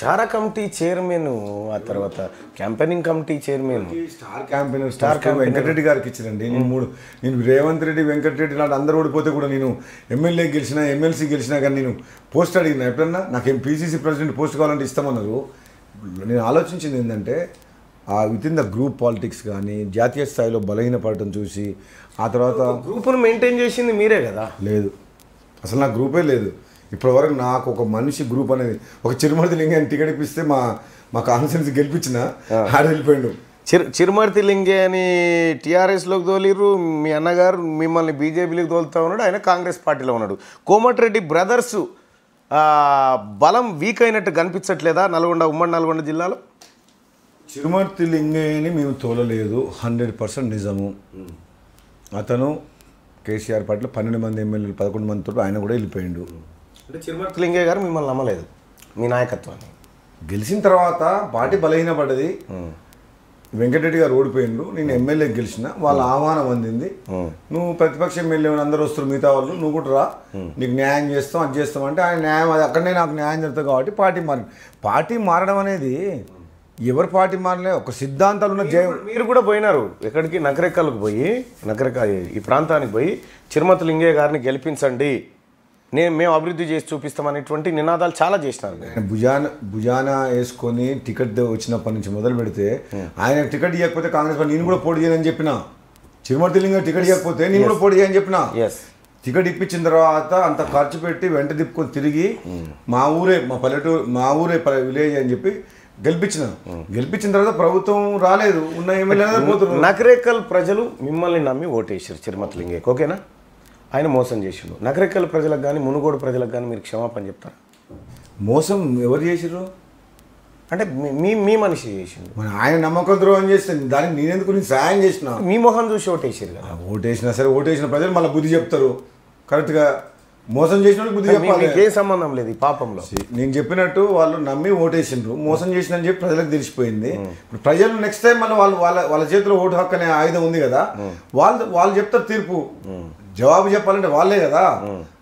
ప్రచార committee chairman ఆ తర్వాత campaigning committee chairman star campaign star Venkatareddy గారికి ఇచ్చినండి నేను మూడు నేను రేవంత్ రెడ్డి వెంకటరెడ్డి లాంటి అందరూ ఓడిపోతే కూడా నేను ఎమ్మెల్యే గెలిచినా ఎమ్మెల్సీ గెలిచినా కానీ నేను పోస్ట్ అడిగిన ఎప్పుడన్నా నాకేం పీసీసీ ప్రెసిడెంట్ పోస్ట్ కావాలంటే ఇస్తామన్నారు నేను ఆలోచించింది ఏంటంటే ఆ with in the group politics కానీ జాతీయ స్థాయిలో బలహీనపడటం చూసి ఆ తర్వాత గ్రూప్ను మెయింటైన్ చేసింది మీరే కదా లేదు అసలు నా గ్రూపే లేదు ఇప్పటివరకు నాకు ఒక మనిషి గ్రూప్ అనేది ఒక చిరుమర్తి లింగాన్ని టికెట్ ఇప్పిస్తే మా మా కాన్ఫరెన్స్ గెలిపించిన ఆడ వెళ్ళిపోయాడు చిర్ చిరుమర్తి లింగే అని టీఆర్ఎస్లోకి తోలిర్రు మీ అన్నగారు మిమ్మల్ని బీజేపీలోకి తోలుతా ఉన్నాడు ఆయన కాంగ్రెస్ పార్టీలో ఉన్నాడు కోమటిరెడ్డి బ్రదర్స్ ఆ, బలం వీక్ అయినట్టు కనిపించట్లేదా నల్గొండ ఉమ్మడి నల్గొండ జిల్లాలో చిరుమర్తి లింగయ్యని మేము తోలలేదు హండ్రెడ్ పర్సెంట్ నిజము అతను కేసీఆర్ పార్టీలో పన్నెండు మంది ఎమ్మెల్యేలు పదకొండు మందితో ఆయన కూడా వెళ్ళిపోయిండు అంటే చిరుమర్తి లింగే గారు మిమ్మల్ని నమ్మలేదు మీ నాయకత్వాన్ని గెలిచిన తర్వాత పార్టీ బలహీనపడ్డది వెంకటరెడ్డి గారు ఓడిపోయిండు నేను ఎమ్మెల్యే గెలిచిన వాళ్ళ ఆహ్వానం అందింది నువ్వు ప్రతిపక్ష ఎమ్మెల్యే అందరూ వస్తారు మిగతా వాళ్ళు నువ్వు కూడా రా నీకు న్యాయం చేస్తాం అది చేస్తాం అంటే ఆయన న్యాయం అది అక్కడనే నాకు న్యాయం జరుగుతుంది కాబట్టి పార్టీ మారి పార్టీ మారడం అనేది ఎవరు పార్టీ మారలే ఒక సిద్ధాంతాలు ఉన్న జయ మీరు కూడా పోయినారు ఎక్కడికి నకరెక్కలకు పోయి నకరెక్క ఈ ప్రాంతానికి పోయి చిరుమతి లింగయ్య గారిని గెలిపించండి నేను మేము అభివృద్ధి చేసి చూపిస్తామనేటువంటి నినాదాలు చాలా చేసినారు ఆయన భుజాన భుజాన వేసుకొని టికెట్ వచ్చినప్పటి నుంచి మొదలు పెడితే ఆయన టికెట్ ఇవ్వకపోతే కాంగ్రెస్ పార్టీ నేను కూడా పోటీ చేయనని చెప్పిన చిరుమర్తి లింగ టికెట్ ఇవ్వకపోతే నేను కూడా పోటీ చేయని చెప్పిన ఎస్ టికెట్ ఇప్పించిన తర్వాత అంత ఖర్చు పెట్టి వెంట తిప్పుకొని తిరిగి మా ఊరే మా పల్లెటూరు మా ఊరే ప- విలేజ్ అని చెప్పి గెలిపించిన గెలిపించిన తర్వాత ప్రభుత్వం రాలేదు ఉన్న ఎమ్మెల్యే పోతున్నారు నకరేకల్ ప్రజలు మిమ్మల్ని నమ్మి ఓటేసారు చిరుమతి లింగయ్యకి ఓకేనా ఆయన మోసం చేసిండు నకరేకల్ ప్రజలకు కానీ మునుగోడు ప్రజలకు కానీ మీరు క్షమాపణ చెప్తారా మోసం ఎవరు చేసిర్రు అంటే మీ- మీ మీ మనిషి చేసిండు మన ఆయన నమ్మకం ద్రోహం చేస్తే దానికి నేనెందుకు నేను సాయం చేసిన మీ మొహం చూసి ఓటేసారు కదా ఓటేసినా సరే ఓటేసిన ప్రజలు మళ్ళీ బుద్ధి చెప్తారు కరెక్ట్గా మోసం చేసిన వాళ్ళకి బుద్ధి మీ- చెప్పాలి మీకే సంబంధం లేదు ఈ పాపంలో నేను చెప్పినట్టు వాళ్ళు నమ్మి ఓటేసిండ్రు మోసం చేసిన చెప్పి ప్రజలకు తెలిసిపోయింది ఇప్పుడు ప్రజలు నెక్స్ట్ టైం మళ్ళీ వాళ్ళు వాళ్ళ వాళ్ళ చేతిలో ఓటు హక్కు అనే ఆయుధం ఉంది కదా వాళ్ళు వాళ్ళు చెప్తారు తీర్పు జవాబు చెప్పాలంటే వాళ్ళే కదా